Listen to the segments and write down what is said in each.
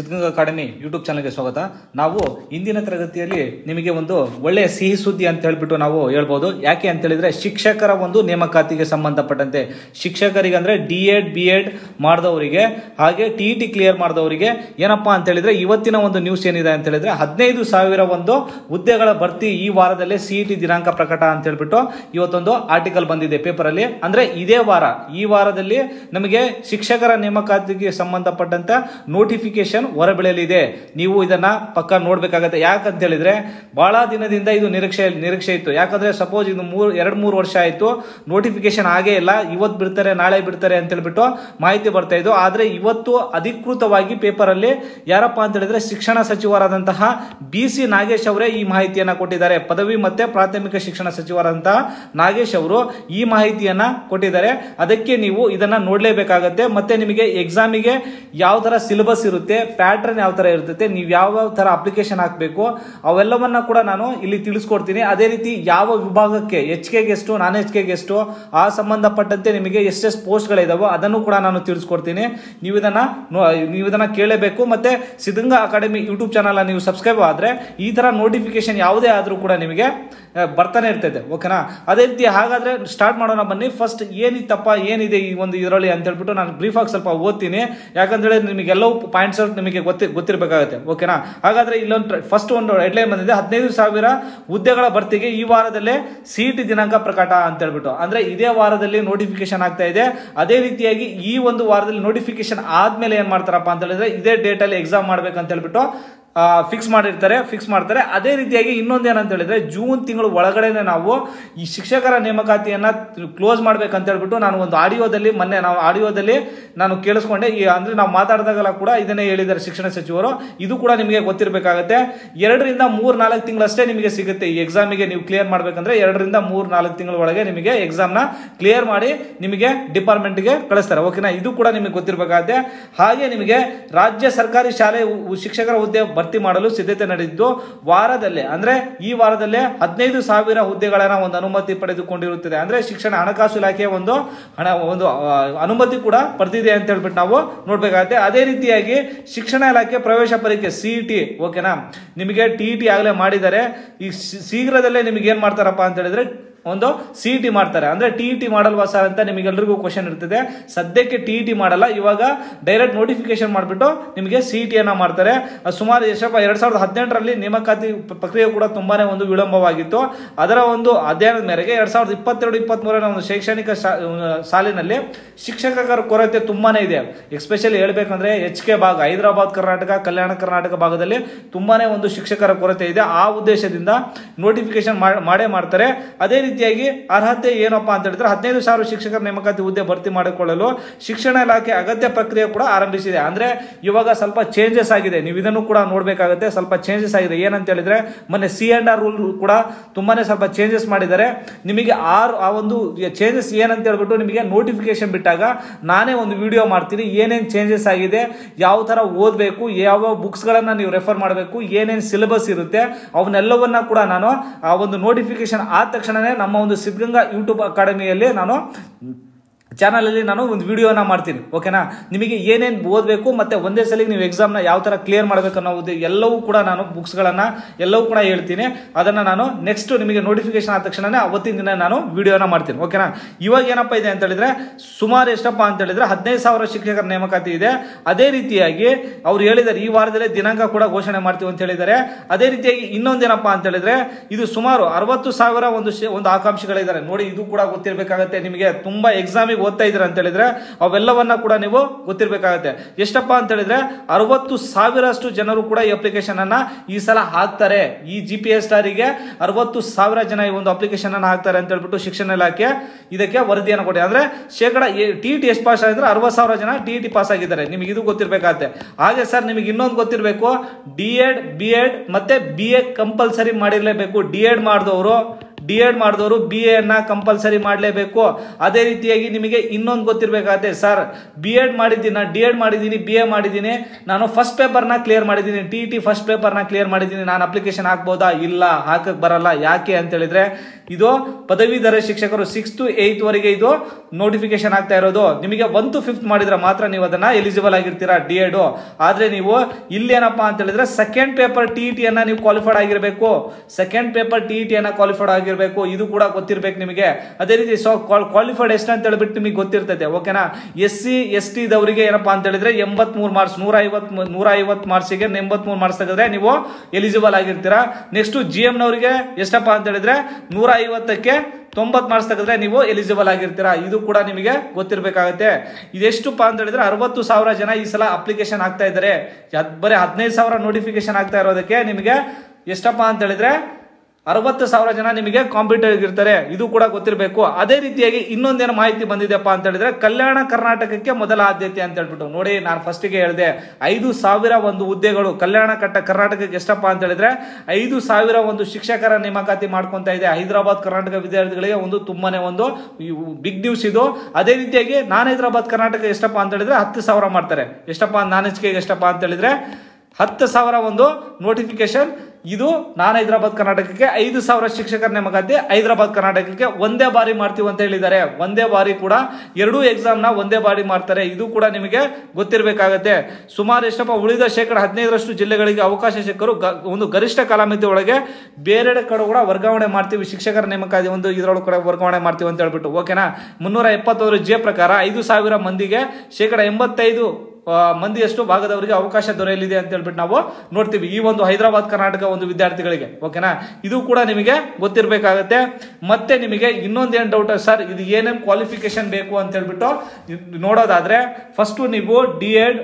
Siddaganga academy YouTube ಚಾನಲ್ಗೆ ಸ್ವಾಗತ ನಾವು ಇಂದಿನ ತರಗತಿಯಲ್ಲಿ ನಿಮಗೆ ಒಂದು ಒಳ್ಳೆಯ ಸಿಹಿ ಸುದ್ದಿ ಅಂತ ಹೇಳ್ಬಿಟ್ಟು ನಾವು ಹೇಳ್ಬೋದು ಯಾಕೆ ಅಂತ ಹೇಳಿದ್ರೆ ಶಿಕ್ಷಕರ ಒಂದು ನೇಮಕಾತಿಗೆ ಸಂಬಂಧಪಟ್ಟಂತೆ ಶಿಕ್ಷಕರಿಗೆ ಅಂದ್ರೆ ಡಿ ಎಡ್ ಬಿ ಎಡ್ ಮಾಡಿದವರಿಗೆ ಹಾಗೆ ಟಿ ಟಿ ಕ್ಲಿಯರ್ ಮಾಡಿದವರಿಗೆ ಏನಪ್ಪಾ ಅಂತ ಹೇಳಿದ್ರೆ ಇವತ್ತಿನ ಒಂದು ನ್ಯೂಸ್ ಏನಿದೆ ಅಂತ ಹೇಳಿದ್ರೆ ಹದಿನೈದು ಸಾವಿರ ಒಂದು ಹುದ್ದೆಗಳ ಭರ್ತಿ ಈ ವಾರದಲ್ಲೇ ಸಿ ಟಿ ದಿನಾಂಕ ಪ್ರಕಟ ಅಂತ ಹೇಳ್ಬಿಟ್ಟು ಇವತ್ತೊಂದು ಆರ್ಟಿಕಲ್ ಬಂದಿದೆ ಪೇಪರ್ ಅಲ್ಲಿ ಅಂದ್ರೆ ಇದೇ ವಾರ ಈ ವಾರದಲ್ಲಿ ನಮಗೆ ಶಿಕ್ಷಕರ ನೇಮಕಾತಿಗೆ ಸಂಬಂಧಪಟ್ಟಂತ ನೋಟಿಫಿಕೇಶನ್ ಹೊರಬೀಳಲಿದೆ ನೀವು ಇದನ್ನ ಪಕ್ಕ ನೋಡ್ಬೇಕಾಗತ್ತೆ ಯಾಕಂತ ಹೇಳಿದ್ರೆ ಬಹಳ ದಿನದಿಂದ ಇದು ನಿರೀಕ್ಷೆ ನಿರೀಕ್ಷೆ ಇತ್ತು ಯಾಕಂದ್ರೆ ಸಪೋಸ್ ಇದು ಮೂರ್ ಎರಡ್ ಮೂರು ವರ್ಷ ಆಯ್ತು ನೋಟಿಫಿಕೇಶನ್ ಆಗೇ ಇಲ್ಲ ಇವತ್ತು ಬಿಡ್ತಾರೆ ನಾಳೆ ಬಿಡ್ತಾರೆ ಅಂತ ಹೇಳ್ಬಿಟ್ಟು ಮಾಹಿತಿ ಬರ್ತಾ ಇದ್ದು ಆದ್ರೆ ಇವತ್ತು ಅಧಿಕೃತವಾಗಿ ಪೇಪರ್ ಅಲ್ಲಿ ಯಾರಪ್ಪ ಅಂತ ಹೇಳಿದ್ರೆ ಶಿಕ್ಷಣ ಸಚಿವರಾದಂತಹ ಬಿ ಸಿ ನಾಗೇಶ್ ಅವರೇ ಈ ಮಾಹಿತಿಯನ್ನ ಕೊಟ್ಟಿದ್ದಾರೆ ಪದವಿ ಮತ್ತೆ ಪ್ರಾಥಮಿಕ ಶಿಕ್ಷಣ ಸಚಿವರಾದಂತಹ ನಾಗೇಶ್ ಅವರು ಈ ಮಾಹಿತಿಯನ್ನ ಕೊಟ್ಟಿದ್ದಾರೆ ಅದಕ್ಕೆ ನೀವು ಇದನ್ನ ನೋಡ್ಲೇಬೇಕಾಗತ್ತೆ ಮತ್ತೆ ನಿಮಗೆ ಎಕ್ಸಾಮಿಗೆ ಯಾವ ತರ ಸಿಲೆಬಸ್ ಇರುತ್ತೆ ಪ್ಯಾಟರ್ನ್ ಯಾವ ತರ ಇರುತ್ತೆ ನೀವು ಯಾವ ತರ ಅಪ್ಲಿಕೇಶನ್ ಹಾಕಬೇಕು ಅವೆಲ್ಲವನ್ನ ಕೂಡ ನಾನು ಇಲ್ಲಿ ತಿಳಿಸ್ಕೊಡ್ತೀನಿ ಅದೇ ರೀತಿ ಯಾವ ವಿಭಾಗಕ್ಕೆ ಎಚ್ ಕೆಗೆ ಎಷ್ಟು ನಾನ್ ಎಚ್ ಕೆಗೆ ಎಷ್ಟು ಆ ಸಂಬಂಧಪಟ್ಟಂತೆ ನಿಮಗೆ ಎಷ್ಟೆಷ್ಟು ಪೋಸ್ಟ್ಗಳಿದಾವೋ ಅದನ್ನು ಕೂಡ ನಾನು ತಿಳಿಸ್ಕೊಡ್ತೀನಿ ನೀವು ಇದನ್ನ ನೋ- ನೀವು ಇದನ್ನ ಕೇಳಬೇಕು ಮತ್ತೆ ಸಿದ್ಧಗಂಗಾ ಅಕಾಡೆಮಿ ಯೂಟ್ಯೂಬ್ ಚಾನಲ್ ನೀವು ಸಬ್ಸ್ಕ್ರೈಬ್ ಆದ್ರೆ ಈ ತರ ನೋಟಿಫಿಕೇಶನ್ ಯಾವುದೇ ಆದ್ರೂ ಕೂಡ ನಿಮಗೆ ಆ, ಬರ್ತಾನೆ ಇರ್ತೈತೆ ಓಕೆನಾ ಅದೇ ರೀತಿ ಹಾಗಾದ್ರೆ ಸ್ಟಾರ್ಟ್ ಮಾಡೋಣ ಬನ್ನಿ ಫಸ್ಟ್ ಏನಿತ್ತಪ್ಪ ಏನಿದೆ ಈ ಒಂದು ಇದರಲ್ಲಿ ಅಂತ ಹೇಳ್ಬಿಟ್ಟು ನಾನು ಬ್ರೀಫ್ ಆಗಿ ಸ್ವಲ್ಪ ಓದ್ತೀನಿ ಯಾಕಂದ್ರೆ ನಿಮಗೆಲ್ಲವೂ ಪಾಯಿಂಟ್ಸ್ ನಿಮಗೆ ಗೊತ್ತಿ ಗೊತ್ತಿರಬೇಕಾಗುತ್ತೆ ಓಕೆನಾ ಹಾಗಾದ್ರೆ ಇಲ್ಲೊಂದು ಫಸ್ಟ್ ಒಂದು ಹೆಡ್ಲೈನ್ ಬಂದಿದೆ ಹದಿನೈದು ಸಾವಿರ ಹುದ್ದೆಗಳ ಭರ್ತಿಗೆ ಈ ವಾರದಲ್ಲೇ ಸಿ ಟಿ ದಿನಾಂಕ ಪ್ರಕಟ ಅಂತ ಹೇಳ್ಬಿಟ್ಟು ಅಂದ್ರೆ ಇದೇ ವಾರದಲ್ಲಿ ನೋಟಿಫಿಕೇಶನ್ ಆಗ್ತಾ ಇದೆ ಅದೇ ರೀತಿಯಾಗಿ ಈ ಒಂದು ವಾರದಲ್ಲಿ ನೋಟಿಫಿಕೇಶನ್ ಆದ್ಮೇಲೆ ಏನ್ ಮಾಡ್ತಾರಪ್ಪ ಅಂತ ಹೇಳಿದ್ರೆ ಇದೇ ಡೇಟ್ ಅಲ್ಲಿ ಎಕ್ಸಾಮ್ ಮಾಡ್ಬೇಕಂತ ಹೇಳ್ಬಿಟ್ಟು ಫಿಕ್ಸ್ ಮಾಡಿರ್ತಾರೆ ಫಿಕ್ಸ್ ಮಾಡ್ತಾರೆ ಅದೇ ರೀತಿಯಾಗಿ ಇನ್ನೊಂದು ಏನಂತ ಹೇಳಿದ್ರೆ ಜೂನ್ ತಿಂಗಳು ಒಳಗಡೆನೆ ನಾವು ಈ ಶಿಕ್ಷಕರ ನೇಮಕಾತಿಯನ್ನ ಕ್ಲೋಸ್ ಮಾಡ್ಬೇಕಂತ ಹೇಳ್ಬಿಟ್ಟು ನಾನು ಒಂದು ಆಡಿಯೋದಲ್ಲಿ ಮೊನ್ನೆ ನಾವು ಆಡಿಯೋದಲ್ಲಿ ನಾನು ಕೇಳಿಸ್ಕೊಂಡೆ ಈ ಅಂದ್ರೆ ನಾವು ಮಾತಾಡಿದಾಗಲ್ಲ ಕೂಡ ಇದನ್ನೇ ಹೇಳಿದ್ದಾರೆ ಶಿಕ್ಷಣ ಸಚಿವರು ಇದು ಕೂಡ ನಿಮಗೆ ಗೊತ್ತಿರಬೇಕಾಗತ್ತೆ ಎರಡರಿಂದ ಮೂರ್ ನಾಲ್ಕು ತಿಂಗಳಷ್ಟೇ ನಿಮಗೆ ಸಿಗುತ್ತೆ ಈ ಎಕ್ಸಾಮಿಗೆ ನೀವು ಕ್ಲಿಯರ್ ಮಾಡ್ಬೇಕಂದ್ರೆ ಎರಡರಿಂದ ಮೂರ್ ನಾಲ್ಕು ತಿಂಗಳ ಒಳಗೆ ನಿಮಗೆ ಎಕ್ಸಾಮ್ ನ ಕ್ಲಿಯರ್ ಮಾಡಿ ನಿಮಗೆ ಡಿಪಾರ್ಟ್ಮೆಂಟ್ಗೆ ಕಳಿಸ್ತಾರೆ ಓಕೆನಾ ಇದು ಕೂಡ ನಿಮಗೆ ಗೊತ್ತಿರಬೇಕಾಗತ್ತೆ ಹಾಗೆ ನಿಮಗೆ ರಾಜ್ಯ ಸರ್ಕಾರಿ ಶಾಲೆ ಉ- ಶಿಕ್ಷಕರ ಹುದ್ದೆ ಭರ್ತಿ ಮಾಡಲು ಸಿದ್ಧತೆ ನಡೆದಿದ್ದು ವಾರದಲ್ಲೇ ಅಂದ್ರೆ ಈ ವಾರದಲ್ಲೇ ಹದಿನೈದು ಸಾವಿರ ಹುದ್ದೆಗಳನ್ನ ಒಂದು ಅನುಮತಿ ಪಡೆದುಕೊಂಡಿರುತ್ತದೆ ಅಂದ್ರೆ ಶಿಕ್ಷಣ ಹಣಕಾಸು ಇಲಾಖೆಯ ಒಂದು ಹಣ ಒಂದು ಆ, ಅನುಮತಿ ಕೂಡ ಪಡೆದಿದೆ ಅಂತ ಹೇಳ್ಬಿಟ್ಟು ನಾವು ನೋಡ್ಬೇಕಾಗತ್ತೆ ಅದೇ ರೀತಿಯಾಗಿ ಶಿಕ್ಷಣ ಇಲಾಖೆ ಪ್ರವೇಶ ಪರೀಕ್ಷೆ ಸಿ ಟಿ ಓಕೆನಾ ನಿಮಗೆ ಟಿ ಟಿ ಆಗಲೇ ಮಾಡಿದ್ದಾರೆ ಈ ಶೀ- ಶೀಘ್ರದಲ್ಲೇ ನಿಮಗೆ ಏನ್ ಮಾಡ್ತಾರಪ್ಪ ಅಂತ ಹೇಳಿದ್ರೆ ಒಂದು ಸಿ ಟಿ ಮಾಡ್ತಾರೆ ಅಂದ್ರೆ ಟಿ ಟಿ ಮಾಡಲ್ವಾ ಸರ್ ಅಂತ ನಿಮಗೆಲ್ರಿಗೂ ಕ್ವಶನ್ ಇರ್ತದೆ ಸದ್ಯಕ್ಕೆ ಟಿ ಟಿ ಮಾಡಲ್ಲ ಇವಾಗ ಡೈರೆಕ್ಟ್ ನೋಟಿಫಿಕೇಶನ್ ಮಾಡಿಬಿಟ್ಟು ನಿಮಗೆ ಸಿ ಟಿಯನ್ನ ಮಾಡ್ತಾರೆ ಅದು ಸುಮಾರು ಎಷ್ಟಪ್ಪ ಎರಡ್ ಸಾವಿರದ ಹದಿನೆಂಟರಲ್ಲಿ ನೇಮಕಾತಿ ಪ- ಪ್ರಕ್ರಿಯೆ ಕೂಡ ತುಂಬಾನೇ ಒಂದು ವಿಳಂಬವಾಗಿತ್ತು ಅದರ ಒಂದು ಅಧ್ಯಯನದ ಮೇರೆಗೆ ಎರಡ್ ಸಾವಿರದ ಇಪ್ಪತ್ತೆರಡು ಇಪ್ಪತ್ಮೂರರ ಒಂದು ಶೈಕ್ಷಣಿಕ ಶಾ- ಸಾಲಿನಲ್ಲಿ ಶಿಕ್ಷಕರ ಕೊರತೆ ತುಂಬಾನೇ ಇದೆ ಎಸ್ಪೆಷಲಿ ಹೇಳ್ಬೇಕಂದ್ರೆ ಎಚ್ ಕೆ ಭಾಗ ಹೈದರಾಬಾದ್ ಕರ್ನಾಟಕ ಕಲ್ಯಾಣ ಕರ್ನಾಟಕ ಭಾಗದಲ್ಲಿ ತುಂಬಾನೇ ಒಂದು ಶಿಕ್ಷಕರ ಕೊರತೆ ಇದೆ ಆ ಉದ್ದೇಶದಿಂದ ನೋಟಿಫಿಕೇಶನ್ ಮಾಡೇ ಮಾಡ್ತಾರೆ ಅದೇ ರೀತಿಯಾಗಿ ಅರ್ಹತೆ ಏನಪ್ಪಾ ಅಂತ ಹೇಳಿದ್ರೆ ಹದಿನೈದು ಸಾವಿರ ಶಿಕ್ಷಕರ ನೇಮಕಾತಿ ಹುದ್ದೆ ಭರ್ತಿ ಮಾಡಿಕೊಳ್ಳಲು ಶಿಕ್ಷಣ ಇಲಾಖೆ ಅಗತ್ಯ ಪ್ರಕ್ರಿಯೆ ಕೂಡ ಆರಂಭಿಸಿದೆ ಅಂದ್ರೆ ಇವಾಗ ಸ್ವಲ್ಪ ಚೇಂಜಸ್ ಆಗಿದೆ ನೀವು ಇದನ್ನು ಕೂಡ ನೋಡ್ಬೇಕಾಗುತ್ತೆ ಸ್ವಲ್ಪ ಚೇಂಜಸ್ ಆಗಿದೆ ಏನಂತ ಹೇಳಿದ್ರೆ ಮೊನ್ನೆ ಸಿ ಅಂಡ್ ಆರ್ ರೂಲ್ ಕೂಡ ತುಂಬಾನೇ ಸ್ವಲ್ಪ ಚೇಂಜಸ್ ಮಾಡಿದ್ದಾರೆ ನಿಮಗೆ ಆರು ಆ ಒಂದು ಚೇಂಜಸ್ ಏನಂತ ಹೇಳ್ಬಿಟ್ಟು ನಿಮಗೆ ನೋಟಿಫಿಕೇಶನ್ ಬಿಟ್ಟಾಗ ನಾನೇ ಒಂದು ವಿಡಿಯೋ ಮಾಡ್ತೀನಿ ಏನೇನು ಚೇಂಜಸ್ ಆಗಿದೆ ಯಾವ ತರ ಓದಬೇಕು ಯಾವ ಬುಕ್ಸ್ ಗಳನ್ನ ನೀವು ರೆಫರ್ ಮಾಡಬೇಕು ಏನೇನು ಸಿಲೆಬಸ್ ಇರುತ್ತೆ ಅವನ್ನೆಲ್ಲವನ್ನ ಕೂಡ ನಾನು ಆ ಒಂದು ನೋಟಿಫಿಕೇಶನ್ ಆದ ತಕ್ಷಣನೇ ನಮ್ಮ ಒಂದು ಸಿದ್ಧಗಂಗಾ ಯೂಟ್ಯೂಬ್ ಅಕಾಡೆಮಿಯಲ್ಲಿ ನಾನು ಚಾನಲ್ ಅಲ್ಲಿ ನಾನು ಒಂದು ವಿಡಿಯೋನ ಮಾಡ್ತೀನಿ ಓಕೆನಾ ನಿಮಗೆ ಏನೇನು ಓದಬೇಕು ಮತ್ತೆ ಒಂದೇ ಸಲ ನೀವು ಎಕ್ಸಾಮ್ನ ಯಾವ ತರ ಕ್ಲಿಯರ್ ಮಾಡಬೇಕು ಅನ್ನೋದು ಎಲ್ಲವೂ ಕೂಡ ನಾನು books ಗಳನ್ನ ಎಲ್ಲವೂ ಕೂಡ ಹೇಳ್ತೀನಿ ಅದನ್ನ ನಾನು ನೆಕ್ಸ್ಟ್ ನಿಮಗೆ ನೋಟಿಫಿಕೇಶನ್ ಆದ ತಕ್ಷಣನೇ ಅವತ್ತಿನ ದಿನ ನಾನು ವಿಡಿಯೋನ ಮಾಡ್ತೀನಿ ಓಕೆನಾ ಇವಾಗ ಏನಪ್ಪಾ ಇದೆ ಅಂತ ಹೇಳಿದ್ರೆ ಸುಮಾರು ಎಷ್ಟಪ್ಪ ಅಂತ ಹೇಳಿದ್ರೆ ಹದಿನೈದು ಸಾವಿರ ಶಿಕ್ಷಕರ ನೇಮಕಾತಿ ಇದೆ ಅದೇ ರೀತಿಯಾಗಿ ಅವ್ರು ಹೇಳಿದ್ದಾರೆ ಈ ವಾರದಲ್ಲೇ ದಿನಾಂಕ ಕೂಡ ಘೋಷಣೆ ಮಾಡ್ತೀವಿ ಅಂತ ಹೇಳಿದ್ದಾರೆ ಅದೇ ರೀತಿಯಾಗಿ ಇನ್ನೊಂದೇನಪ್ಪಾ ಅಂತ ಹೇಳಿದ್ರೆ ಇದು ಸುಮಾರು ಅರವತ್ತು ಸಾವಿರ ಒಂದು ಶೇ- ಒಂದು ಆಕಾಂಕ್ಷಿಗಳಿದ್ದಾರೆ ನೋಡಿ ಇದು ಕೂಡ ಗೊತ್ತಿರಬೇಕಾಗತ್ತೆ ನಿಮಗೆ ತುಂಬಾ ಎಕ್ಸಾಮಿಗೆ ಓದ್ತಾ ಇದ್ದೀರಾ ಅಂತ ಹೇಳಿದ್ರೆ ಅವೆಲ್ಲವನ್ನ ಕೂಡ ನೀವು ಗೊತ್ತಿರಬೇಕಾಗತ್ತೆ ಎಷ್ಟಪ್ಪ ಅಂತ ಹೇಳಿದ್ರೆ ಅರವತ್ತು ಸಾವಿರಷ್ಟು ಜನರು ಕೂಡ ಈ ಅಪ್ಲಿಕೇಶನ್ ಅನ್ನ ಈ ಸಲ ಹಾಕ್ತಾರೆ ಈ ಜಿ ಪಿ ಎಸ್ ಗೆ ಅರವತ್ತು ಸಾವಿರ ಜನ ಈ ಒಂದು ಅಪ್ಲಿಕೇಶನ್ ಅನ್ನ ಹಾಕ್ತಾರೆ ಅಂತ ಹೇಳ್ಬಿಟ್ಟು ಶಿಕ್ಷಣ ಇಲಾಖೆ ಇದಕ್ಕೆ ವರದಿಯನ್ನು ಕೊಟ್ಟಿದೆ ಅಂದ್ರೆ ಶೇಕಡ ಟಿ ಟಿ ಎಷ್ಟು ಪಾಸ್ ಆಗಿದ್ರೆ ಅರವತ್ತು ಸಾವಿರ ಜನ ಟಿ ಟಿ ಪಾಸ್ ಆಗಿದ್ದಾರೆ ನಿಮಗೆ ಇದು ಗೊತ್ತಿರಬೇಕಾಗತ್ತೆ ಹಾಗೆ ಸರ್ ನಿಮಗೆ ಇನ್ನೊಂದು ಗೊತ್ತಿರಬೇಕು ಡಿ ಎಡ್ ಬಿ ಎಡ್ ಮತ್ತೆ ಬಿ ಎ ಕಂಪಲ್ಸರಿ ಮಾಡಿರ್ಲೇಬೇಕು ಡಿ ಎಡ್ ಮಾಡಿದವರು ಡಿ ಎಡ್ ಮಾಡಿದವರು ಬಿ ಎನ್ನ ಕಂಪಲ್ಸರಿ ಮಾಡಲೇಬೇಕು ಅದೇ ರೀತಿಯಾಗಿ ನಿಮಗೆ ಇನ್ನೊಂದು ಗೊತ್ತಿರಬೇಕಾಗತ್ತೆ ಸರ್ ಬಿ ಎಡ್ ಮಾಡಿದ್ದೀನಿ ನಾನು ಡಿ ಎಡ್ ಮಾಡಿದ್ದೀನಿ ಬಿ ಎ ಮಾಡಿದ್ದೀನಿ ನಾನು ಫಸ್ಟ್ ಪೇಪರ್ನ ಕ್ಲಿಯರ್ ಮಾಡಿದ್ದೀನಿ ಟಿ ಟಿ ಫಸ್ಟ್ ಪೇಪರ್ನ ಕ್ಲಿಯರ್ ಮಾಡಿದ್ದೀನಿ ನಾನು ಅಪ್ಲಿಕೇಶನ್ ಹಾಕ್ಬೋದಾ ಇಲ್ಲ ಹಾಕಕ್ ಬರಲ್ಲ ಯಾಕೆ ಅಂತ ಹೇಳಿದ್ರೆ ಇದು ಪದವೀಧರ ಶಿಕ್ಷಕರು ಸಿಕ್ಸ್ ಟು ಏಯ್ತ್ ವರೆಗೆ ಇದು ನೋಟಿಫಿಕೇಶನ್ ಆಗ್ತಾ ಇರೋದು ನಿಮಗೆ ಒನ್ ಟು ಫಿಫ್ತ್ ಮಾಡಿದ್ರೆ ಮಾತ್ರ ನೀವು ಅದನ್ನ ಎಲಿಜಿಬಲ್ ಆಗಿರ್ತೀರಾ ಡಿ ಎಡ್ ಆದ್ರೆ ನೀವು ಇಲ್ಲಿ ಏನಪ್ಪಾ ಅಂತ ಹೇಳಿದ್ರೆ ಸೆಕೆಂಡ್ ಪೇಪರ್ ಟಿ ಟಿ ಅನ್ನ ನೀವು ಕ್ವಾಲಿಫೈಡ್ ಆಗಿರಬೇಕು ಸೆಕೆಂಡ್ ಪೇಪರ್ ಟಿ ಟಿ ಅನ್ನ ಕ್ವಾಲಿಫೈಡ್ ಆಗಿರಬೇಕು ಇದು ಕೂಡ ಗೊತ್ತಿರ್ಬೇಕು ನಿಮಗೆ ಅದೇ ರೀತಿ ಸೊ ಕ್ವಾಲಿಫೈಡ್ ಎಷ್ಟು ಅಂತ ಹೇಳ್ಬಿಟ್ಟು ನಿಮಗೆ ಗೊತ್ತಿರ್ತದೆ ಓಕೆನಾ ಎಸ್ ಸಿ ಎಸ್ ಟಿ ದವರಿಗೆ ಏನಪ್ಪಾ ಅಂತ ಹೇಳಿದ್ರೆ ಎಂಬತ್ ಮೂರು ಮಾರ್ಕ್ಸ್ ನೂರ ಐವತ್ ನೂರ ಐವತ್ ಮಾರ್ಕ್ಸಿಗೆ ಎಂಬತ್ ಮೂರು ಮಾರ್ಕ್ಸ್ ತೆಗೆದ್ರೆ ನೀವು ಎಲಿಜಿಬಲ್ ಆಗಿರ್ತೀರಾ ನೆಕ್ಸ್ಟ್ ಜಿ ಎಂ ನವರಿಗೆ ಎಷ್ಟಪ್ಪ ಅಂತ ಹೇಳಿದ್ರೆ ನೂರ ಐವತ್ತಕ್ಕೆ ತೊಂಬತ್ ಮಾರ್ಕ್ಸ್ ತೆಗೆದ್ರೆ ನೀವು ಎಲಿಜಿಬಲ್ ಆಗಿರ್ತೀರಾ ಇದು ಕೂಡ ನಿಮಗೆ ಗೊತ್ತಿರಬೇಕಾಗುತ್ತೆ ಇದೆಷ್ಟುಪ್ಪ ಅಂತ ಹೇಳಿದ್ರೆ ಅರವತ್ತು ಸಾವಿರ ಜನ ಈ ಸಲ ಅಪ್ಲಿಕೇಶನ್ ಆಗ್ತಾ ಇದ್ದಾರೆ ಅದ್ ಬರೀ ಹದಿನೈದು ಸಾವಿರ ನೋಟಿಫಿಕೇಶನ್ ಆಗ್ತಾ ಇರೋದಕ್ಕೆ ನಿಮಗೆ ಎಷ್ಟಪ್ಪ ಅಂತ ಹೇಳಿದ್ರೆ ಅರವತ್ತು ಸಾವಿರ ಜನ ನಿಮಗೆ ಕಾಂಪಿಟೇಟಿವ್ ಇರ್ತಾರೆ ಇದು ಕೂಡ ಗೊತ್ತಿರಬೇಕು ಅದೇ ರೀತಿಯಾಗಿ ಇನ್ನೊಂದೇನು ಮಾಹಿತಿ ಬಂದಿದೆಪ್ಪ ಅಂತ ಹೇಳಿದ್ರೆ ಕಲ್ಯಾಣ ಕರ್ನಾಟಕಕ್ಕೆ ಮೊದಲ ಆದ್ಯತೆ ಅಂತ ಹೇಳ್ಬಿಟ್ಟು ನೋಡಿ ನಾನು ಫಸ್ಟಿಗೆ ಹೇಳಿದೆ ಐದು ಸಾವಿರ ಒಂದು ಹುದ್ದೆಗಳು ಕಲ್ಯಾಣ ಕಟ್ಟ ಕರ್ನಾಟಕಕ್ಕೆ ಎಷ್ಟಪ್ಪ ಅಂತ ಹೇಳಿದ್ರೆ ಐದು ಸಾವಿರ ಒಂದು ಶಿಕ್ಷಕರ ನೇಮಕಾತಿ ಮಾಡ್ಕೊಂತ ಇದೆ ಹೈದರಾಬಾದ್ ಕರ್ನಾಟಕ ವಿದ್ಯಾರ್ಥಿಗಳಿಗೆ ಒಂದು ತುಂಬಾನೇ ಒಂದು ಬಿಗ್ ನ್ಯೂಸ್ ಇದು ಅದೇ ರೀತಿಯಾಗಿ ನಾನ್ ಹೈದರಾಬಾದ್ ಕರ್ನಾಟಕ ಎಷ್ಟಪ್ಪ ಅಂತ ಹೇಳಿದ್ರೆ ಹತ್ತು ಸಾವಿರ ಮಾಡ್ತಾರೆ ಎಷ್ಟಪ್ಪ ನಾನ್ ಹೆಚ್ಕೆಗೆ ಎಷ್ಟಪ್ಪ ಅಂತ ಹೇಳಿದ್ರೆ ಹತ್ತು ಸಾವಿರ ಒಂದು ನೋಟಿಫಿಕೇಶನ್ ಇದು ನಾನ್ ಹೈದರಾಬಾದ್ ಕರ್ನಾಟಕಕ್ಕೆ ಐದು ಸಾವಿರ ಶಿಕ್ಷಕರ ನೇಮಕಾತಿ ಹೈದರಾಬಾದ್ ಕರ್ನಾಟಕಕ್ಕೆ ಒಂದೇ ಬಾರಿ ಮಾಡ್ತೀವಿ ಅಂತ ಹೇಳಿದ್ದಾರೆ ಒಂದೇ ಬಾರಿ ಕೂಡ ಎರಡೂ ಎಕ್ಸಾಮ್ ನ ಒಂದೇ ಬಾರಿ ಮಾಡ್ತಾರೆ ಇದು ಕೂಡ ನಿಮಗೆ ಗೊತ್ತಿರಬೇಕಾಗತ್ತೆ ಸುಮಾರು ಎಷ್ಟಪ್ಪ ಉಳಿದ ಶೇಕಡ ಹದಿನೈದರಷ್ಟು ಜಿಲ್ಲೆಗಳಿಗೆ ಅವಕಾಶ ಸಿಕ್ಕರು ಗ- ಒಂದು ಗರಿಷ್ಠ ಕಾಲಾಮಿತಿ ಒಳಗೆ ಬೇರೆ ಕಡೆ ಕೂಡ ವರ್ಗಾವಣೆ ಮಾಡ್ತೀವಿ ಶಿಕ್ಷಕರ ನೇಮಕಾತಿ ಒಂದು ಇದರೊಳಗೆ ಕೂಡ ವರ್ಗಾವಣೆ ಮಾಡ್ತೀವಿ ಅಂತ ಹೇಳ್ಬಿಟ್ಟು ಓಕೆನಾ ಮುನ್ನೂರ ಎಪ್ಪತ್ತೊಂದು ಜೆ ಪ್ರಕಾರ ಐದು ಸಾವಿರ ಮಂದಿಗೆ ಶೇಕಡ ಎಂಬತ್ತೈದು ಆ, ಮಂದಿಯಷ್ಟು ಭಾಗದವರಿಗೆ ಅವಕಾಶ ದೊರೆಯಲಿದೆ ಅಂತ ಹೇಳ್ಬಿಟ್ಟು ನಾವು ನೋಡ್ತೀವಿ ಈ ಒಂದು ಹೈದರಾಬಾದ್ ಕರ್ನಾಟಕ ಒಂದು ವಿದ್ಯಾರ್ಥಿಗಳಿಗೆ ಓಕೆನಾ ಇದು ಕೂಡ ನಿಮಗೆ ಗೊತ್ತಿರಬೇಕಾಗತ್ತೆ ಮತ್ತೆ ನಿಮಗೆ ಇನ್ನೊಂದೇನು ಡೌಟ್ ಸರ್ ಇದು ಏನೇನು ಕ್ವಾಲಿಫಿಕೇಶನ್ ಬೇಕು ಅಂತ ಹೇಳ್ಬಿಟ್ಟು ಇದ್ ನೋಡೋದಾದ್ರೆ ಫಸ್ಟ್ ನೀವು D Ed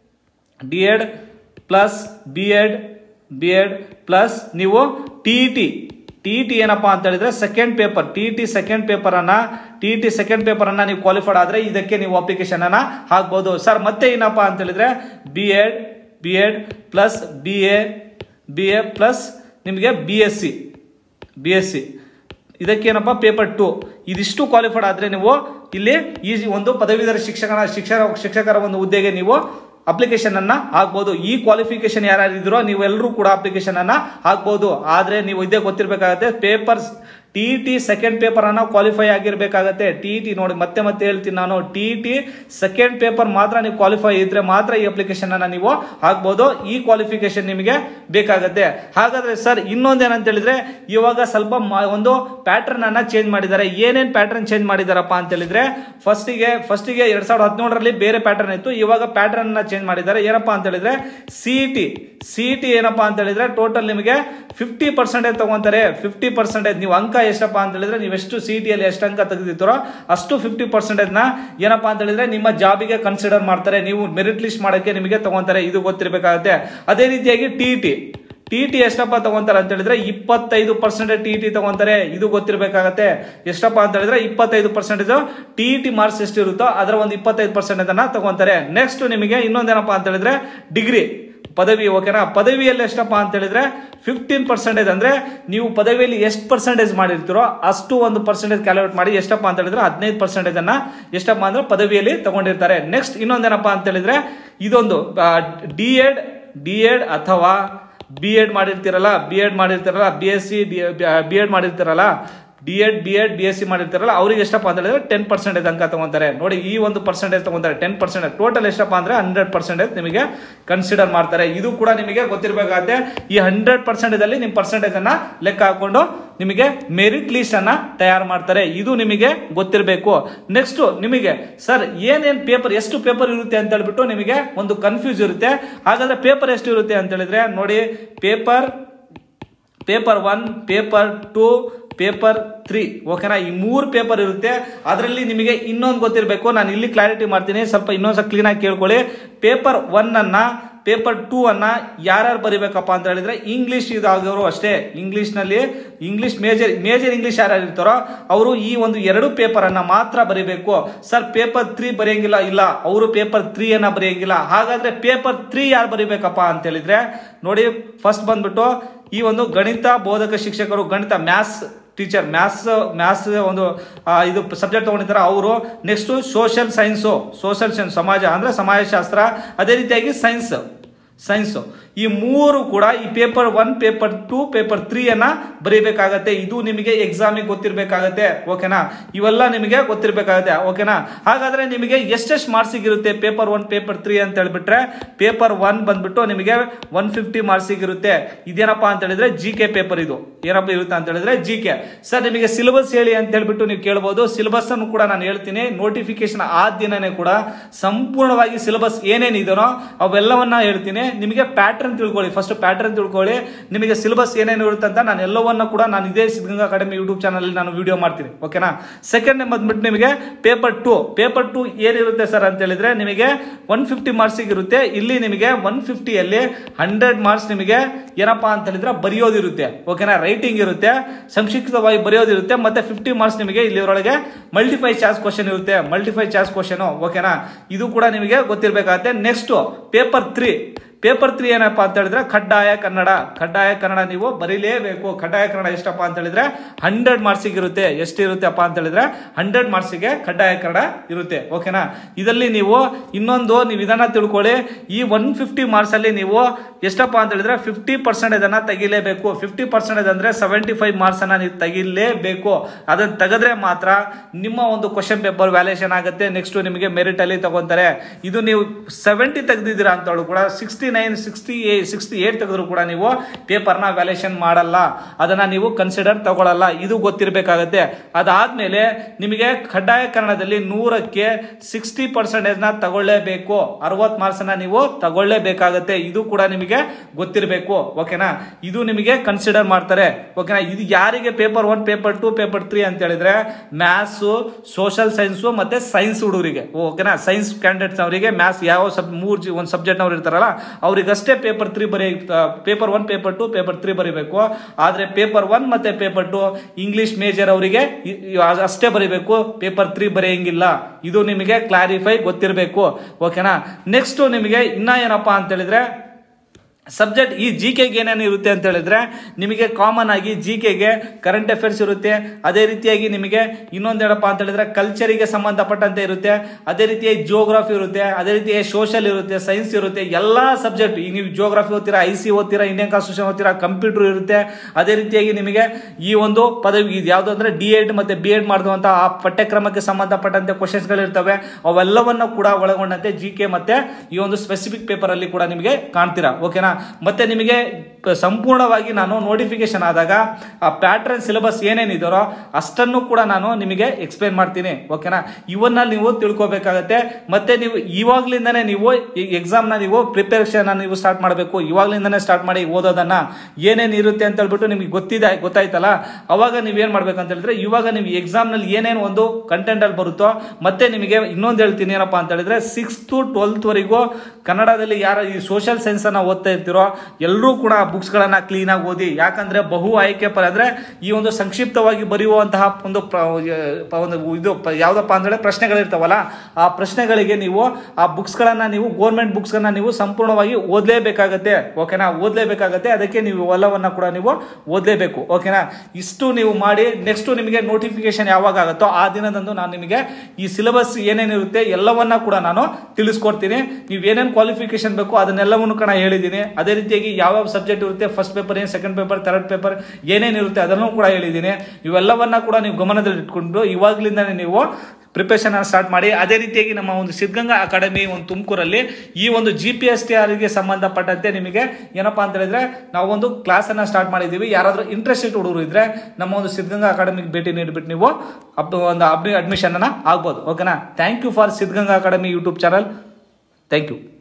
D Ed plus B Ed B Ed plus ನೀವು ಟಿ ಟಿ ಟಿ ಟಿ ಏನಪ್ಪಾ ಅಂತ ಹೇಳಿದ್ರೆ second paper T T second paper ಅನ್ನ ಟಿ ಟಿ ಸೆಕೆಂಡ್ ಪೇಪರ್ ಅನ್ನ ನೀವು ಕ್ವಾಲಿಫೈಡ್ ಆದ್ರೆ ಇದಕ್ಕೆ ನೀವು ಅಪ್ಲಿಕೇಶನ್ ಅನ್ನ ಹಾಕ್ಬೋದು ಸರ್ ಮತ್ತೆ ಏನಪ್ಪಾ ಅಂತ ಹೇಳಿದ್ರೆ B Ed B Ed plus B A B A plus ನಿಮಗೆ B S C B S C ಇದಕ್ಕೇನಪ್ಪ ಪೇಪರ್ ಟು ಇದಿಷ್ಟು ಕ್ವಾಲಿಫೈಡ್ ಆದ್ರೆ ನೀವು ಇಲ್ಲಿ ಈ ಒಂದು ಪದವೀಧರ ಶಿಕ್ಷಕನ ಶಿಕ್ಷಕ ಶಿಕ್ಷಕರ ಒಂದು ಹುದ್ದೆಗೆ ನೀವು ಅಪ್ಲಿಕೇಶನ್ ಅನ್ನ ಹಾಕ್ಬೋದು ಈ ಕ್ವಾಲಿಫಿಕೇಶನ್ ಯಾರ್ಯಾರು ಇದ್ರೋ ನೀವೆಲ್ಲರೂ ಕೂಡ ಅಪ್ಲಿಕೇಶನ್ ಅನ್ನ ಹಾಕ್ಬೋದು ಆದ್ರೆ ನೀವು ಇದೇ ಗೊತ್ತಿರಬೇಕಾಗತ್ತೆ papers T T second paper ಅನ್ನ ಕ್ವಾಲಿಫೈ ಆಗಿರ್ಬೇಕಾಗತ್ತೆ ಟಿ ಟಿ ನೋಡಿ ಮತ್ತೆ ಮತ್ತೆ ಹೇಳ್ತೀನಿ ನಾನು ಟಿ ಟಿ ಸೆಕೆಂಡ್ ಪೇಪರ್ ಮಾತ್ರ ನೀವು ಕ್ವಾಲಿಫೈ ಇದ್ರೆ ಮಾತ್ರ ಈ ಅಪ್ಲಿಕೇಶನ್ ಅನ್ನ ನೀವು ಹಾಕ್ಬೋದು ಈ ಕ್ವಾಲಿಫಿಕೇಶನ್ ನಿಮಗೆ ಬೇಕಾಗತ್ತೆ ಹಾಗಾದ್ರೆ ಸರ್ ಇನ್ನೊಂದೇನಂತ ಹೇಳಿದ್ರೆ ಇವಾಗ ಸ್ವಲ್ಪ ಮ- ಒಂದು ಪ್ಯಾಟರ್ನ್ ಅನ್ನ ಚೇಂಜ್ ಮಾಡಿದ್ದಾರೆ ಏನೇನ್ ಪ್ಯಾಟರ್ನ್ ಚೇಂಜ್ ಮಾಡಿದಾರಪ್ಪ ಅಂತ ಹೇಳಿದ್ರೆ ಫಸ್ಟಿಗೆ ಫಸ್ಟಿಗೆ ಎರಡ್ ಸಾವಿರದ ಹದಿನೇಳರಲ್ಲಿ ಬೇರೆ ಪ್ಯಾಟರ್ನ್ ಇತ್ತು ಇವಾಗ ಪ್ಯಾಟರ್ನ್ ಅನ್ನ ಚೇಂಜ್ ಮಾಡಿದ್ದಾರೆ ಏನಪ್ಪಾ ಅಂತ ಹೇಳಿದ್ರೆ ಸಿ ಟಿ ಸಿ ಟಿ ಏನಪ್ಪಾ ಅಂತ ಹೇಳಿದ್ರೆ ಟೋಟಲ್ ನಿಮಗೆ ಫಿಫ್ಟಿ ಪರ್ಸೆಂಟೇಜ್ ತಗೊಂತಾರೆ ಫಿಫ್ಟಿ ಪರ್ಸೆಂಟೇಜ್ ನೀವು ಅಂಕ ಎಷ್ಟಪ್ಪ ಅಂತ ಹೇಳಿದ್ರೆ ನೀವು ಎಷ್ಟು ಸಿ ಟಿಯಲ್ಲಿ ಎಷ್ಟು ಅಂಕ ತೆಗೆದಿರ್ತೀರೋ ಅಷ್ಟು ಫಿಫ್ಟಿ ಪರ್ಸೆಂಟೇಜ್ ನ ಏನಪ್ಪಾ ಅಂತ ಹೇಳಿದ್ರೆ ನಿಮ್ಮ ಜಾಬಿಗೆ ಕನ್ಸಿಡರ್ ಮಾಡ್ತಾರೆ ನೀವು ಮೆರಿಟ್ ಲಿಸ್ಟ್ ಮಾಡಕ್ಕೆ ನಿಮಗೆ ತಗೊಂತಾರೆ ಇದು ಗೊತ್ತಿರಬೇಕಾಗುತ್ತೆ ಅದೇ ರೀತಿಯಾಗಿ ಟಿ ಟಿ ಟಿ ಟಿ ಎಷ್ಟಪ್ಪ ತಗೊಂತಾರೆ ಅಂತ ಹೇಳಿದ್ರೆ ಇಪ್ಪತ್ತೈದು ಪರ್ಸೆಂಟೇಜ್ ಟಿ ಟಿ ತಗೊಂತಾರೆ ಇದು ಗೊತ್ತಿರಬೇಕಾಗತ್ತೆ ಎಷ್ಟಪ್ಪ ಅಂತ ಹೇಳಿದ್ರೆ ಇಪ್ಪತ್ತೈದು ಪರ್ಸೆಂಟೇಜ್ ಟಿ ಟಿ ಮಾರ್ಕ್ಸ್ ಎಷ್ಟಿರುತ್ತೋ ಅದರ ಒಂದು ಇಪ್ಪತ್ತೈದು ಪರ್ಸೆಂಟೇಜ್ ಅನ್ನ ತಗೊಂತಾರೆ ನೆಕ್ಸ್ಟ್ ನಿಮಗೆ ಇನ್ನೊಂದೇನಪ್ಪ ಅಂತ ಹೇಳಿದ್ರೆ ಡಿಗ್ರಿ ಪದವಿ ಓಕೆನಾ ಪದವಿಯಲ್ಲಿ ಎಷ್ಟಪ್ಪ ಅಂತ ಹೇಳಿದ್ರೆ ಫಿಫ್ಟೀನ್ ಪರ್ಸೆಂಟೇಜ್ ಅಂದ್ರೆ ನೀವು ಪದವಿಯಲ್ಲಿ ಎಷ್ಟು ಪರ್ಸೆಂಟೇಜ್ ಮಾಡಿರ್ತೀರೋ ಅಷ್ಟು ಒಂದು ಪರ್ಸೆಂಟೇಜ್ ಕ್ಯಾಲ್ಕುಲೇಟ್ ಮಾಡಿ ಎಷ್ಟಪ್ಪ ಅಂತ ಹೇಳಿದ್ರೆ ಹದಿನೈದು ಪರ್ಸೆಂಟೇಜ್ ಅನ್ನ ಎಷ್ಟಪ್ಪ ಅಂದ್ರೆ ಪದವಿಯಲ್ಲಿ ತಗೊಂಡಿರ್ತಾರೆ ನೆಕ್ಸ್ಟ್ ಇನ್ನೊಂದೇನಪ್ಪ ಅಂತ ಹೇಳಿದ್ರೆ ಇದೊಂದು ಡಿ ಎಡ್ ಡಿ ಎಡ್ ಅಥವಾ ಬಿ ಎಡ್ ಮಾಡಿರ್ತೀರಲ್ಲ ಬಿ ಎಡ್ ಮಾಡಿರ್ತೀರಲ್ಲ B S C B Ed ಮಾಡಿರ್ತೀರಲ್ಲ D Ed B Ed B S C ಮಾಡಿರ್ತಾರಲ್ಲ ಅವ್ರಿಗೆ ಎಷ್ಟಪ್ಪ ಅಂತ ಹೇಳಿದ್ರೆ ಟೆನ್ ಪರ್ಸೆಂಟೇಜ್ ಅಂಕ ತಗೊಂತಾರೆ ನೋಡಿ ಈ ಒಂದು ಪರ್ಸೆಂಟೇಜ್ ತಗೊಂತಾರೆ ಟೆನ್ ಪರ್ಸೆಂಟೇಜ್ ಟೋಟಲ್ ಎಷ್ಟಪ್ಪ ಅಂದ್ರೆ ಹಂಡ್ರೆಡ್ ಪರ್ಸೆಂಟೇಜ್ ನಿಮಗೆ ಕನ್ಸಿಡರ್ ಮಾಡ್ತಾರೆ ಇದು ಕೂಡ ನಿಮಗೆ ಗೊತ್ತಿರಬೇಕಾಗತ್ತೆ ಈ ಹಂಡ್ರೆಡ್ ಪರ್ಸೆಂಟೇಜ್ ಅಲ್ಲಿ ನಿಮ್ಮ ಪರ್ಸೆಂಟೇಜ್ ಅನ್ನ ಲೆಕ್ಕ ಹಾಕೊಂಡು ನಿಮಗೆ ಮೆರಿಟ್ ಲಿಸ್ಟ್ ಅನ್ನ ತಯಾರು ಮಾಡ್ತಾರೆ ಇದು ನಿಮಗೆ ಗೊತ್ತಿರಬೇಕು ನೆಕ್ಸ್ಟ್ ನಿಮಗೆ ಸರ್ ಏನೇನ್ ಪೇಪರ್ ಎಷ್ಟು ಪೇಪರ್ ಇರುತ್ತೆ ಅಂತ ಹೇಳ್ಬಿಟ್ಟು ನಿಮಗೆ ಒಂದು ಕನ್ಫ್ಯೂಸ್ ಇರುತ್ತೆ ಹಾಗಾದ್ರೆ ಪೇಪರ್ ಎಷ್ಟು ಇರುತ್ತೆ ಅಂತ ಹೇಳಿದ್ರೆ ನೋಡಿ paper paper one paper two paper three ಓಕೆನಾ ಈ ಮೂರು ಪೇಪರ್ ಇರುತ್ತೆ ಅದರಲ್ಲಿ ನಿಮಗೆ ಇನ್ನೊಂದು ಗೊತ್ತಿರಬೇಕು ನಾನು ಇಲ್ಲಿ ಕ್ಲಾರಿಟಿ ಮಾಡ್ತೀನಿ ಸ್ವಲ್ಪ ಇನ್ನೊಂದ್ಸಲ ಕ್ಲೀನ್ ಆಗಿ ಕೇಳ್ಕೊಳ್ಳಿ ಪೇಪರ್ ಒನ್ ಅನ್ನ ಪೇಪರ್ ಟೂ ಅನ್ನ ಯಾರ್ಯಾರು ಬರಿಬೇಕಪ್ಪ ಅಂತ ಹೇಳಿದ್ರೆ ಇಂಗ್ಲಿಷ್ ಇದಾಗೋರು ಅಷ್ಟೇ ಇಂಗ್ಲಿಷ್ ನಲ್ಲಿ ಇಂಗ್ಲಿಷ್ ಮೇಜರ್ ಮೇಜರ್ ಇಂಗ್ಲಿಷ್ ಯಾರ್ಯಾರು ಇರ್ತಾರೋ ಅವರು ಈ ಒಂದು ಎರಡು ಪೇಪರ್ ಅನ್ನ ಮಾತ್ರ ಬರಿಬೇಕು ಸರ್ ಪೇಪರ್ ತ್ರೀ ಬರೆಯಂಗಿಲ್ಲ ಇಲ್ಲ ಅವರು ಪೇಪರ್ ತ್ರೀ ಅನ್ನ ಬರೆಯಂಗಿಲ್ಲ ಹಾಗಾದ್ರೆ ಪೇಪರ್ ತ್ರೀ ಯಾರು ಬರಿಬೇಕಪ್ಪ ಅಂತ ಹೇಳಿದ್ರೆ ನೋಡಿ ಫಸ್ಟ್ ಬಂದ್ಬಿಟ್ಟು ಈ ಒಂದು ಗಣಿತ ಬೋಧಕ ಶಿಕ್ಷಕರು ಗಣಿತ ಮ್ಯಾಥ್ಸ್ ಟೀಚರ್ ಮ್ಯಾಥ್ಸ್ ಮ್ಯಾಥ್ಸ್ ಒಂದು ಆ, ಇದು ಸಬ್ಜೆಕ್ಟ್ ತಗೊಂಡಿದ್ದಾರೆ ಅವರು next social science social science ಸಮಾಜ ಅಂದ್ರೆ ಸಮಾಜಶಾಸ್ತ್ರ ಅದೇ ರೀತಿಯಾಗಿ ಸೈನ್ಸ್ ಸೈನ್ಸು ಈ ಮೂರು ಕೂಡ ಈ paper one paper two paper ತ್ರೀಯನ್ನ ಬರೀಬೇಕಾಗತ್ತೆ ಇದು ನಿಮಗೆ ಎಕ್ಸಾಮಿಗೆ ಗೊತ್ತಿರಬೇಕಾಗತ್ತೆ ಓಕೆನಾ ಇವೆಲ್ಲ ನಿಮಗೆ ಗೊತ್ತಿರಬೇಕಾಗತ್ತೆ ಓಕೆನಾ ಹಾಗಾದ್ರೆ ನಿಮಗೆ ಎಷ್ಟೆಷ್ಟು ಮಾರ್ಕ್ಸಿಗೆ ಇರುತ್ತೆ ಪೇಪರ್ ಒನ್ ಪೇಪರ್ ತ್ರೀ ಅಂತ ಹೇಳ್ಬಿಟ್ರೆ ಪೇಪರ್ ಒನ್ ಬಂದ್ಬಿಟ್ಟು ನಿಮಗೆ ಒನ್ ಫಿಫ್ಟಿ ಮಾರ್ಕ್ಸಿಗೆ ಇರುತ್ತೆ ಇದೇನಪ್ಪ ಅಂತ ಹೇಳಿದ್ರೆ ಜಿ ಕೆ ಪೇಪರ್ ಇದು ಏನಪ್ಪ ಇರುತ್ತೆ ಅಂತ ಹೇಳಿದ್ರೆ ಜಿ ಕೆ ಸರ್ ನಿಮಗೆ ಸಿಲೆಬಸ್ ಹೇಳಿ ಅಂತ ಹೇಳ್ಬಿಟ್ಟು ನೀವು ಕೇಳ್ಬೋದು ಸಿಲೆಬಸ್ ಅನ್ನು ಕೂಡ ನಾನು ಹೇಳ್ತೀನಿ ನೋಟಿಫಿಕೇಶನ್ ಆದ ದಿನನೇ ಕೂಡ ಸಂಪೂರ್ಣವಾಗಿ ಸಿಲೆಬಸ್ ಏನೇನಿದೆನೋ ಅವೆಲ್ಲವನ್ನ ಹೇಳ್ತೀನಿ ನಿಮಗೆ ಪ್ಯಾಟರ್ನ್ ತಿಳ್ಕೊಳ್ಳಿ ಫಸ್ಟ್ ಪ್ಯಾಟರ್ನ್ ತಿಳ್ಕೊಳ್ಳಿ ನಿಮಗೆ ಸಿಲೆಬಸ್ ಏನೇನು ಇರುತ್ತೆ ಅಂತ ನಾನು ಎಲ್ಲವನ್ನ ಕೂಡ ನಾನು ಇದೇ ಸಿದ್ಧಗಂಗಾ ಅಕಾಡೆಮಿ ಯೂಟ್ಯೂಬ್ ಚಾನಲ್ ನಾನು ವಿಡಿಯೋ ಮಾಡ್ತೀನಿ ಓಕೆನಾ ಸೆಕೆಂಡ್ ಬಂದ್ಬಿಟ್ಟು ನಿಮಗೆ ಪೇಪರ್ ಟು ಪೇಪರ್ ಟು ಏನಿರುತ್ತೆ ಸರ್ ಅಂತ ಹೇಳಿದ್ರೆ ನಿಮಗೆ ಒನ್ ಫಿಫ್ಟಿ ಮಾರ್ಕ್ಸಿಗೆ ಇರುತ್ತೆ ಇಲ್ಲಿ ನಿಮಗೆ ಒನ್ ಫಿಫ್ಟಿಯಲ್ಲಿ ಹಂಡ್ರೆಡ್ ಮಾರ್ಕ್ಸ್ ನಿಮಗೆ ಏನಪ್ಪಾ ಅಂತ ಹೇಳಿದ್ರೆ ಬರೆಯೋದಿರುತ್ತೆ ಓಕೆನಾ ರೈಟಿಂಗ್ ಇರುತ್ತೆ ಸಂಕ್ಷಿಪ್ತವಾಗಿ ಬರೆಯೋದಿರುತ್ತೆ ಮತ್ತೆ ಫಿಫ್ಟಿ ಮಾರ್ಕ್ಸ್ ನಿಮಗೆ ಇಲ್ಲಿವರೆಗೆ ಮಲ್ಟಿಫೈ ಚಾರ್ಜ್ ಕ್ವಶನ್ ಇರುತ್ತೆ ಮಲ್ಟಿಫೈ ಚಾರ್ಜ್ ಕ್ವಶನ್ ಓಕೆನಾ ಇದು ಕೂಡ ನಿಮಗೆ ಗೊತ್ತಿರಬೇಕಾಗತ್ತೆ next paper three paper three ಏನಪ್ಪಾ ಅಂತ ಹೇಳಿದ್ರೆ ಕಡ್ಡಾಯ ಕನ್ನಡ ಕಡ್ಡಾಯ ಕನ್ನಡ ನೀವು ಬರೀಲೇಬೇಕು ಕಡ್ಡಾಯ ಕನ್ನಡ ಎಷ್ಟಪ್ಪ ಅಂತ ಹೇಳಿದ್ರೆ ಹಂಡ್ರೆಡ್ ಮಾರ್ಕ್ಸಿಗೆ ಇರುತ್ತೆ ಎಷ್ಟಿರುತ್ತೆ ಅಪ್ಪ ಅಂತ ಹೇಳಿದ್ರೆ ಹಂಡ್ರೆಡ್ ಮಾರ್ಕ್ಸಿಗೆ ಕಡ್ಡಾಯ ಕನ್ನಡ ಇರುತ್ತೆ ಓಕೆನಾ ಇದರಲ್ಲಿ ನೀವು ಇನ್ನೊಂದು ನೀವು ಇದನ್ನ ತಿಳ್ಕೊಳ್ಳಿ ಈ ಒನ್ ಫಿಫ್ಟಿ ಮಾರ್ಕ್ಸ್ ಅಲ್ಲಿ ನೀವು ಎಷ್ಟಪ್ಪ ಅಂತ ಹೇಳಿದ್ರೆ ಫಿಫ್ಟಿ ಪರ್ಸೆಂಟೇಜ್ ಅನ್ನ ತೆಗಿಲೇಬೇಕು ಫಿಫ್ಟಿ ಪರ್ಸೆಂಟೇಜ್ ಅಂದ್ರೆ ಸೆವೆಂಟಿ ಫೈವ್ ಮಾರ್ಕ್ಸ್ ಅನ್ನ ನೀವು ತೆಗಿಲೇಬೇಕು ಅದನ್ನ ತೆಗೆದ್ರೆ ಮಾತ್ರ ನಿಮ್ಮ ಒಂದು ಕ್ವಶನ್ ಪೇಪರ್ ವ್ಯಾಲ್ಯೂಷನ್ ಆಗುತ್ತೆ ನೆಕ್ಸ್ಟ್ ನಿಮಗೆ ಮೆರಿಟ್ ಅಲ್ಲಿ ತಗೊಂತಾರೆ ಇದು ನೀವು ಸೆವೆಂಟಿ ತೆಗೆದಿದ್ದೀರಾ ಅಂತ ಕೂಡ sixty nine sixty sixty eight ತೆಗೆದ್ರು ಕೂಡ ನೀವು ಪೇಪರ್ನ ವ್ಯಾಲ್ಯೂಷನ್ ಮಾಡಲ್ಲ ಅದನ್ನ ನೀವು ಕನ್ಸಿಡರ್ ತಗೊಳ್ಳಲ್ಲ ಇದು ಗೊತ್ತಿರಬೇಕಾಗತ್ತೆ ಅದಾದ್ಮೇಲೆ ನಿಮಗೆ ಕಡ್ಡಾಯ ಕನ್ನಡದಲ್ಲಿ ನೂರಕ್ಕೆ ಸಿಕ್ಸ್ಟಿ ಪರ್ಸೆಂಟೇಜ್ ನ ತಗೊಳ್ಳೇಬೇಕು ಅರವತ್ ಮಾರ್ಕ್ಸ್ ಅನ್ನ ನೀವು ತಗೊಳ್ಳೇಬೇಕಾಗತ್ತೆ ಇದು ಕೂಡ ನಿಮಗೆ ಗೊತ್ತಿರಬೇಕು ಓಕೆನಾ ಇದು ನಿಮಗೆ ಕನ್ಸಿಡರ್ ಮಾಡ್ತಾರೆ ಓಕೆನಾ ಇದು ಯಾರಿಗೆ paper one paper two paper three ಅಂತ ಹೇಳಿದ್ರೆ ಮ್ಯಾಥ್ಸ್ ಸೋಷಿಯಲ್ ಸೈನ್ಸ್ ಮತ್ತೆ ಸೈನ್ಸ್ ಹುಡುಗರಿಗೆ ಓಕೆನಾ ಸೈನ್ಸ್ ಕ್ಯಾಂಡಿಡೇಟ್ಸ್ ಅವರಿಗೆ ಮ್ಯಾಥ್ಸ್ ಯಾವ ಸಬ್ ಮೂರ್ ಜಿ- ಒಂದು ಸಬ್ಜೆಕ್ಟ್ ಅವ್ರು ಇರ್ತಾರಲ್ಲ ಅವರಿಗಷ್ಟೇ ಪೇಪರ್ ತ್ರೀ ಬರೀ paper one paper two paper three ಬರೀಬೇಕು ಆದ್ರೆ ಪೇಪರ್ ಒನ್ ಮತ್ತೆ ಪೇಪರ್ ಟು ಇಂಗ್ಲಿಷ್ ಮೇಜರ್ ಅವರಿಗೆ ಇ- ಇ- ಅಷ್ಟೇ ಬರೀಬೇಕು ಪೇಪರ್ ತ್ರೀ ಬರೆಯಂಗಿಲ್ಲ ಇದು ನಿಮಗೆ ಕ್ಲಾರಿಫೈ ಗೊತ್ತಿರಬೇಕು ಓಕೆನಾ ನೆಕ್ಸ್ಟ್ ನಿಮಗೆ ಇನ್ನ ಏನಪ್ಪಾ ಅಂತ ಹೇಳಿದ್ರೆ ಸಬ್ಜೆಕ್ಟ್ ಈ ಜಿ ಕೆಗೆ ಏನೇನು ಇರುತ್ತೆ ಅಂತ ಹೇಳಿದ್ರೆ ನಿಮಗೆ ಕಾಮನ್ ಆಗಿ ಜಿ ಕೆಗೆ ಕರೆಂಟ್ ಅಫೇರ್ಸ್ ಇರುತ್ತೆ ಅದೇ ರೀತಿಯಾಗಿ ನಿಮಗೆ ಇನ್ನೊಂದೇನಪ್ಪ ಅಂತ ಹೇಳಿದ್ರೆ ಕಲ್ಚರಿಗೆ ಸಂಬಂಧಪಟ್ಟಂತೆ ಇರುತ್ತೆ ಅದೇ ರೀತಿಯಾಗಿ ಜಿಯೋಗ್ರಫಿ ಇರುತ್ತೆ ಅದೇ ರೀತಿಯಾಗಿ ಸೋಷಿಯಲ್ ಇರುತ್ತೆ ಸೈನ್ಸ್ ಇರುತ್ತೆ ಎಲ್ಲ ಸಬ್ಜೆಕ್ಟ್ ಈಗ ನೀವು ಜಿಯೋಗ್ರಫಿ ಓದ್ತೀರಾ ಐ ಸಿ ಓದ್ತೀರಾ ಇಂಡಿಯನ್ ಕಾನ್ಸ್ಟಿಟ್ಯೂಷನ್ ಓದ್ತೀರಾ ಕಂಪ್ಯೂಟರ್ ಇರುತ್ತೆ ಅದೇ ರೀತಿಯಾಗಿ ನಿಮಗೆ ಈ ಒಂದು ಪದವಿ ಇದು ಯಾವುದು ಅಂದ್ರೆ ಡಿ ಎಡ್ ಮತ್ತೆ ಬಿ ಎಡ್ ಮಾಡಿದಂತ ಆ ಪಠ್ಯಕ್ರಮಕ್ಕೆ ಸಂಬಂಧಪಟ್ಟಂತೆ ಕ್ವಶನ್ಸ್ ಇರ್ತವೆ ಅವೆಲ್ಲವನ್ನ ಕೂಡ ಒಳಗೊಂಡಂತೆ ಜಿ ಕೆ ಮತ್ತೆ ಈ ಒಂದು ಸ್ಪೆಸಿಫಿಕ್ ಪೇಪರ್ ಅಲ್ಲಿ ಕೂಡ ನಿಮಗೆ ಕಾಣ್ತೀರಾ ಓಕೆನಾ ಮತ್ತೆ ನಿಮಗೆ ಪ- ಸಂಪೂರ್ಣವಾಗಿ ನಾನು ನೋಟಿಫಿಕೇಶನ್ ಆದಾಗ ಆ ಪ್ಯಾಟ್ರನ್ ಸಿಲೆಬಸ್ ಏನೇನಿದಾರೋ ಅಷ್ಟನ್ನು ಕೂಡ ನಾನು ನಿಮಗೆ ಎಕ್ಸ್ಪ್ಲೇನ್ ಮಾಡ್ತೀನಿ ಓಕೆನಾ ಇವನ್ನ ನೀವು ತಿಳ್ಕೊಬೇಕಾಗತ್ತೆ ಮತ್ತೆ ನೀವು ಇವಾಗ್ಲಿಂದಾನೇ ನೀವು ಎಕ್ಸಾಮ್ ನ ನೀವು ಪ್ರಿಪರೇಷನ್ ನೀವು ಸ್ಟಾರ್ಟ್ ಮಾಡಬೇಕು ಇವಾಗ್ಲಿಂದಾನೇ ಸ್ಟಾರ್ಟ್ ಮಾಡಿ ಓದೋದನ್ನ ಏನೇನು ಇರುತ್ತೆ ಅಂತ ಹೇಳ್ಬಿಟ್ಟು ನಿಮಗೆ ಗೊತ್ತಿದೆ ಗೊತ್ತಾಯ್ತಲ್ಲ ಅವಾಗ ನೀವೇನ್ ಮಾಡ್ಬೇಕಂತ ಹೇಳಿದ್ರೆ ಇವಾಗ ನೀವು ಎಕ್ಸಾಮ್ ನಲ್ಲಿ ಏನೇನು ಒಂದು ಕಂಟೆಂಟ್ ಅಲ್ಲಿ ಬರುತ್ತೋ ಮತ್ತೆ ನಿಮಗೆ ಇನ್ನೊಂದು ಹೇಳ್ತೀನಿ ಏನಪ್ಪಾ ಅಂತ ಹೇಳಿದ್ರೆ ಸಿಕ್ಸ್ತ್ ಟ್ವೆಲ್ತ್ ವರೆಗೂ ಕನ್ನಡದಲ್ಲಿ ಯಾರು ಈ ಸೋಷಿಯಲ್ ಸೈನ್ಸ್ ಅನ್ನ ಓದ್ತಾ ಇರ್ತೀರೋ ಎಲ್ಲರೂ ಕೂಡ ಬುಕ್ಸ್ ಗಳನ್ನ ಕ್ಲೀನ್ ಆಗಿ ಓದಿ ಯಾಕಂದ್ರೆ ಬಹು ಆಯ್ಕೆ ಪರ ಅಂದ್ರೆ ಈ ಒಂದು ಸಂಕ್ಷಿಪ್ತವಾಗಿ ಬರೆಯುವಂತಹ ಒಂದು ಪ್ರ- ಪ- ಒಂದು ಇದು ಪ- ಯಾವ್ದಪ್ಪ ಅಂದ್ರೆ ಪ್ರಶ್ನೆಗಳಿರ್ತಾವಲ್ಲ ಆ ಪ್ರಶ್ನೆಗಳಿಗೆ ನೀವು ಆ ಬುಕ್ಸ್ ಗಳನ್ನ ನೀವು ಗೋರ್ಮೆಂಟ್ ಬುಕ್ಸ್ ಗಳನ್ನ ನೀವು ಸಂಪೂರ್ಣವಾಗಿ ಓದಲೇಬೇಕಾಗತ್ತೆ ಓಕೆನಾ ಓದಲೇಬೇಕಾಗತ್ತೆ ಅದಕ್ಕೆ ನೀವು ಎಲ್ಲವನ್ನ ಕೂಡ ನೀವು ಓದಲೇಬೇಕು ಓಕೆನಾ ಇಷ್ಟು ನೀವು ಮಾಡಿ ನೆಕ್ಸ್ಟ್ ನಿಮಗೆ ನೋಟಿಫಿಕೇಶನ್ ಯಾವಾಗ ಆಗುತ್ತೋ ಆ ದಿನದಂದು ನಾನು ನಿಮಗೆ ಈ ಸಿಲೆಬಸ್ ಏನೇನಿರುತ್ತೆ ಎಲ್ಲವನ್ನ ಕೂಡ ನಾನು ತಿಳಿಸ್ಕೊಡ್ತೀನಿ ನೀವು ಏನೇನು ಕ್ವಾಲಿಫಿಕೇಶನ್ ಬೇಕು ಅದನ್ನೆಲ್ಲವನ್ನು ಕಣ ಹೇಳಿದ್ದೀನಿ ಅದೇ ರೀತಿಯಾಗಿ ಯಾವ ಸಬ್ಜೆಕ್ಟ್ ಇರುತ್ತೆ ಫಸ್ಟ್ ಪೇಪರ್ ಏನು ಸೆಕೆಂಡ್ ಪೇಪರ್ ಥರ್ಡ್ ಪೇಪರ್ ಏನೇನಿರುತ್ತೆ ಅದನ್ನು ಕೂಡ ಹೇಳಿದ್ದೀನಿ ಇವೆಲ್ಲವನ್ನ ಕೂಡ ನೀವು ಗಮನದಲ್ಲಿ ಇಟ್ಕೊಂಡು ಇವಾಗ್ಲಿಂದಾನೇ ನೀವು ಪ್ರಿಪರೇಷನ್ ಸ್ಟಾರ್ಟ್ ಮಾಡಿ ಅದೇ ರೀತಿಯಾಗಿ ನಮ್ಮ ಒಂದು ಸಿದ್ಧಗಂಗಾ ಅಕಾಡೆಮಿ ಒಂದು ತುಮಕೂರಲ್ಲಿ ಈ ಒಂದು ಜಿ ಪಿ ಎಸ್ ಟಿ ಆರ್ಗೆ ಸಂಬಂಧಪಟ್ಟಂತೆ ನಿಮಗೆ ಏನಪ್ಪಾ ಅಂತ ಹೇಳಿದ್ರೆ ನಾವು ಒಂದು ಕ್ಲಾಸ್ ಅನ್ನ ಸ್ಟಾರ್ಟ್ ಮಾಡಿದ್ದೀವಿ ಯಾರಾದ್ರೂ ಇಂಟ್ರೆಸ್ಟೆಡ್ ಹುಡುಗರು ಇದ್ರೆ ನಮ್ಮ ಒಂದು ಸಿದ್ಧಗಂಗಾ ಅಕಾಡೆಮಿಗೆ ಭೇಟಿ ನೀಡಿಬಿಟ್ಟು ನೀವು ಅಪ್ ಒಂದು ಅಡ್ಮಿಷನ್ ಅನ್ನ ಆಗ್ಬೋದು ಓಕೆನಾ thank you for Siddaganga academy YouTube channel thank you